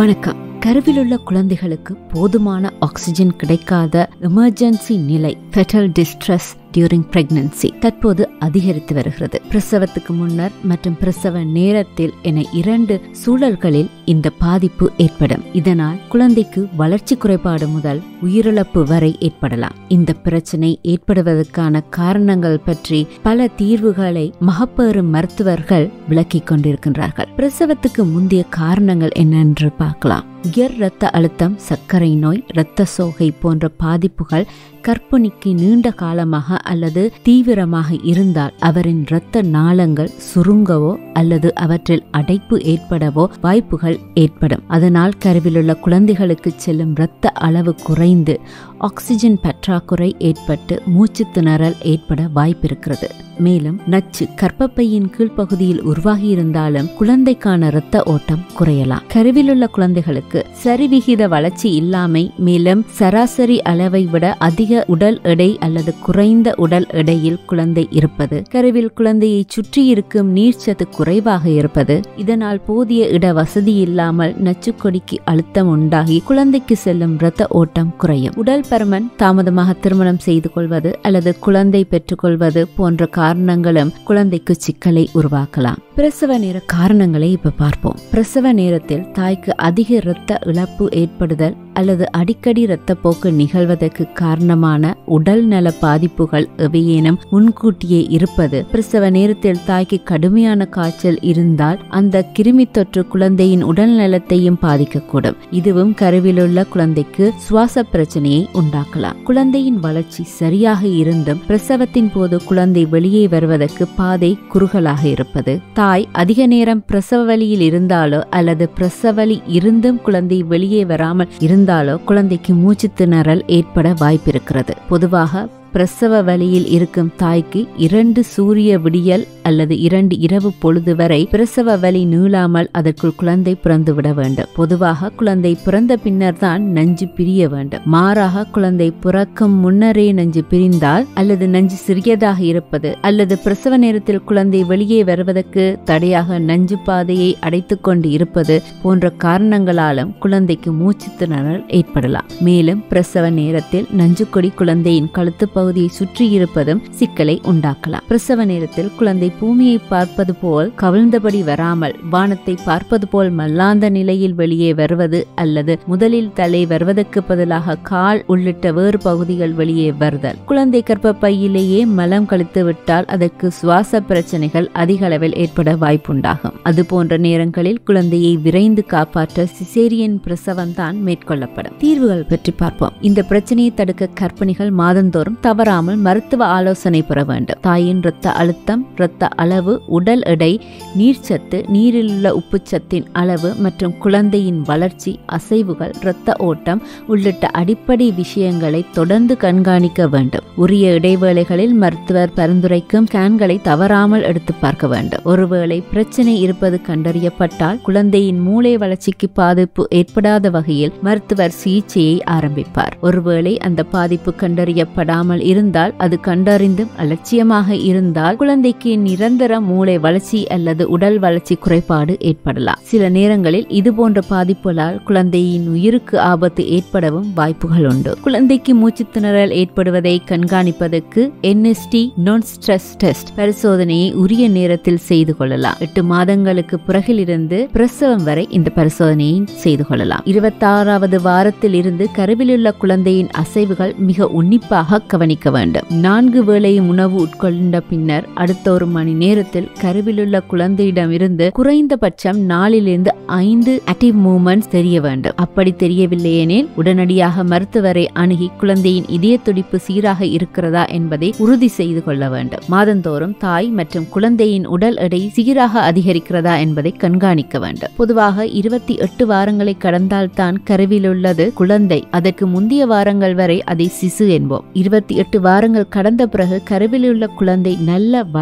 வணக்கம் கருவிலுள்ள குழந்தைகளுக்கு போதுமான ஆக்சிஜன் கிடைக்காத எமர்ஜென்சி நிலை ஃபெட்டல் டிஸ்ட்ரெஸ் டியூரிங் பிரெக்னன்சி தற்போது அதிகரித்து வருகிறது பிரசவத்துக்கு முன்னர் மற்றும் பிரசவ நேரத்தில் என இரண்டு சூழல்களில் இந்த பாதிப்பு ஏற்படும் இதனால் குழந்தைக்கு வளர்ச்சி குறைபாடு முதல் உயிரிழப்பு வரை ஏற்படலாம் இந்த பிரச்சனை ஏற்படுவதற்கான காரணங்கள் பற்றி பல தீர்வுகளை மகப்பேறு மருத்துவர்கள் விளக்கிக் கொண்டிருக்கின்றார்கள் பிரசவத்துக்கு முந்தைய காரணங்கள் என்னென்று பார்க்கலாம் உயர் இரத்த அழுத்தம் சர்க்கரை நோய் இரத்த சோகை போன்ற பாதிப்புகள் கர்ப்பிணிக்கு நீண்ட காலமாக அல்லது தீவிரமாக இருந்தால் அவரின் இரத்த நாளங்கள் சுருங்கவோ அல்லது அவற்றில் அடைப்பு ஏற்படவோ வாய்ப்புகள் ஏற்படும் அதனால் கருவிலுள்ள குழந்தைகளுக்கு செல்லும் இரத்த அளவு குறைந்து ஆக்சிஜன் பற்றாக்குறை ஏற்பட்டு மூச்சு திணறல் ஏற்பட வாய்ப்பிருக்கிறது மேலும் நச்சு கர்ப்பப்பையின் கீழ்ப்பகுதியில் உருவாகி இருந்தாலும் குழந்தைக்கான இரத்த ஓட்டம் குறையலாம் கருவிலுள்ள குழந்தைகளுக்கு சரிவிகித வளர்ச்சி இல்லாமை மேலும் சராசரி அளவை விட அதிக உடல் எடை அல்லது குறைந்த உடல் எடையில் குழந்தை இருப்பது கருவில் குழந்தையை சுற்றி இருக்கும் நீர்ச்சத்து குறைவாக இருப்பது இதனால் போதிய இட வசதி இல்லாமல் நச்சுக்கொடிக்கு அழுத்தம் உண்டாகி குழந்தைக்கு செல்லும் இரத்த ஓட்டம் குறையும் உடல் பருமன் தாமதமாக திருமணம் செய்து கொள்வது அல்லது குழந்தை பெற்றுக்கொள்வது போன்ற காரணங்களும் குழந்தைக்கு சிக்கலை உருவாக்கலாம் பிரசவ நேர காரணங்களை இப்ப பார்ப்போம் பிரசவ நேரத்தில் தாய்க்கு அதிக இரத்த இழப்பு ஏற்படுதல் அல்லது அடிக்கடி இரத்தப்போக்கு நிகழ்வதற்கு காரணமான உடல் நல பாதிப்புகள் எவையேனும் முன்கூட்டியே இருப்பது பிரசவ நேரத்தில் தாய்க்கு கடுமையான காய்ச்சல் இருந்தால் அந்த கிருமி தொற்று குழந்தையின் உடல் நலத்தையும் பாதிக்கக்கூடும் இதுவும் கருவிலுள்ள குழந்தைக்கு சுவாச பிரச்சனையை உண்டாக்கலாம் குழந்தையின் வளர்ச்சி சரியாக இருந்தும் பிரசவத்தின் போது குழந்தை வெளியே வருவதற்கு பாதை குறுகலாக இருப்பது தாய் அதிக நேரம் பிரசவ வலியில் இருந்தாலோ அல்லது பிரசவலி இருந்தும் குழந்தை வெளியே வராமல் இருந்தாலோ குழந்தைக்கு மூச்சு திணறல் ஏற்பட வாய்ப்பிருக்கிறது பொதுவாக பிரசவ வலியில் இருக்கும் தாய்க்கு இரண்டு சூரிய விடியல் அல்லது இரண்டு இரவு பொழுது வரை பிரசவ வலி நீளாமல் அதற்குள் குழந்தை பிறந்து விட வேண்டும் பொதுவாக குழந்தை பிறந்த பின்னர் தான் நஞ்சு பிரிய வேண்டும் மாறாக குழந்தை பிறக்கும் முன்னரே நஞ்சு பிரிந்தால் அல்லது நஞ்சு சிறியதாக இருப்பது அல்லது பிரசவ நேரத்தில் குழந்தை வெளியே வருவதற்கு தடையாக நஞ்சு பாதையை அடைத்துக் கொண்டு இருப்பது போன்ற காரணங்களாலும் குழந்தைக்கு மூச்சு திணறல் ஏற்படலாம் மேலும் பிரசவ நேரத்தில் நஞ்சுக்கொடி குழந்தையின் கழுத்து பகுதியை சுற்றி இருப்பதும் சிக்கலை உண்டாக்கலாம் பிரசவ நேரத்தில் குழந்தை பூமியை பார்ப்பது போல் கவிழ்ந்தபடி வராமல் வானத்தை பார்ப்பது போல் மல்லாந்த நிலையில் வெளியே வருவது அல்லது முதலில் தலை வருவதற்கு பதிலாக கால் உள்ளிட்ட வேறு பகுதிகள் வெளியே வருதல் குழந்தை கர்ப்பப்பையிலேயே மலம் கழித்து விட்டால் அதற்கு சுவாச பிரச்சனைகள் அதிக அளவில் ஏற்பட வாய்ப்புண்டாகும் அது போன்ற நேரங்களில் குழந்தையை விரைந்து காப்பாற்ற சிசேரியன் பிரசவம் தான் மேற்கொள்ளப்படும் தீர்வுகள் பற்றி பார்ப்போம் இந்த பிரச்சனையை தடுக்க கர்ப்பிணிகள் மாதந்தோறும் தவறாமல் மருத்துவ ஆலோசனை பெற வேண்டும் தாயின் இரத்த அழுத்தம் இரத்த அளவு உடல் எடை நீர்ச்சத்து நீரில் உள்ள உப்புச்சத்தின் அளவு மற்றும் குழந்தையின் வளர்ச்சி அசைவுகள் இரத்த ஓட்டம் உள்ளிட்ட அடிப்படை விஷயங்களை தொடர்ந்து கண்காணிக்க வேண்டும் உரிய இடைவேளைகளில் மருத்துவர் பரிந்துரைக்கும் ஸ்கேன்களை தவறாமல் எடுத்து பார்க்க வேண்டும் ஒருவேளை பிரச்சனை இருப்பது கண்டறியப்பட்டால் குழந்தையின் மூளை வளர்ச்சிக்கு பாதிப்பு ஏற்படாத வகையில் மருத்துவர் சிகிச்சையை ஆரம்பிப்பார் ஒருவேளை அந்த பாதிப்பு கண்டறியப்படாமல் இருந்தால் அது கண்டறிந்தும் அலட்சியமாக இருந்தால் குழந்தைக்கு நிரந்தர மூளை வளர்ச்சி அல்லது உடல் வளர்ச்சி குறைபாடு ஏற்படலாம் சில நேரங்களில் இது போன்ற பாதிப்புகளால் குழந்தையின் உயிருக்கு ஆபத்து ஏற்படவும் வாய்ப்புகள் உண்டு குழந்தைக்கு மூச்சு திணறல் ஏற்படுவதை கண்காணிப்பதற்கு என்எஸ்டி நான் ஸ்ட்ரெஸ் டெஸ்ட் பரிசோதனையை உரிய நேரத்தில் செய்து கொள்ளலாம் எட்டு மாதங்களுக்கு பிறகிலிருந்து பிரசவம் வரை இந்த பரிசோதனையை செய்து கொள்ளலாம் இருபத்தாறாவது வாரத்தில் இருந்து கருவிலுள்ள குழந்தையின் அசைவுகள் மிக உன்னிப்பாக கவனிக்க வேண்டும் நான்கு வேளை உணவு உட்கொண்ட பின்னர் அடுத்த ஒரு மணி நேரத்தில் கருவிலுள்ள குழந்தையிடமிருந்து குறைந்தபட்சம் நாலிலிருந்து ஐந்து ஆக்டிவ் மூமெண்ட்ஸ் தெரிய வேண்டும் அப்படி தெரியவில்லை எனில் உடனடியாக மருத்துவரை அணுகி குழந்தையின் இதய துடிப்பு சீராக இருக்கிறதா என்பதை உறுதி செய்து கொள்ள வேண்டும் மாதந்தோறும் தாய் மற்றும் குழந்தையின் உடல் எடை சீராக அதிகரிக்கிறதா என்பதை கண்காணிக்க வேண்டும் பொதுவாக இருபத்தி எட்டு வாரங்களை கடந்தால் தான் கருவில் உள்ளது குழந்தை அதற்கு முந்தைய வாரங்கள் வரை அதை சிசு என்போம் இருபத்தி எட்டு வாரங்கள் கடந்த பிறகு கருவில் உள்ள குழந்தை நல்ல வளர்ச்சி நிலை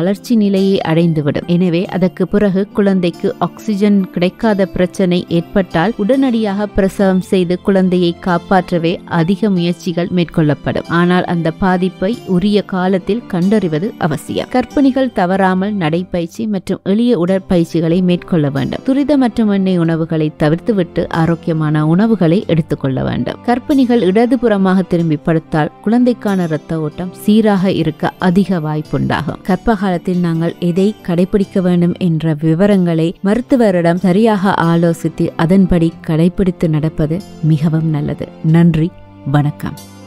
நிலையை அடைந்துவிடும் எனவே அதற்கு பிறகு குழந்தைக்கு ஆக்சிஜன் கிடைக்காத பிரச்சனை ஏற்பட்டால் உடனடியாக பிரசவம் செய்து குழந்தையை காப்பாற்றவே அதிக முயற்சிகள் மேற்கொள்ளப்படும் ஆனால் அந்த பாதிப்பை உரிய காலத்தில் கண்டறிவது அவசியம் கர்ப்பிணிகள் தவறாமல் நடைப்பயிற்சி மற்றும் எளிய உடற்பயிற்சிகளை மேற்கொள்ள வேண்டும் துரித மற்றும் எண்ணெய் உணவுகளை தவிர்த்துவிட்டு ஆரோக்கியமான உணவுகளை எடுத்துக்கொள்ள வேண்டும் கர்ப்பிணிகள் இடதுபுறமாக திரும்பி படுத்தால் குழந்தைக்கான இரத்த ஓட்டம் சீராக இருக்க அதிக வாய்ப்புண்டாகும் கர்ப்ப காலத்தில் நாங்கள் எதை கடைபிடிக்க வேண்டும் என்ற விவரங்களை மருத்துவரிடம் சரியாக ஆலோசித்து அதன்படி கடைபிடித்து நடப்பது மிகவும் நல்லது நன்றி வணக்கம்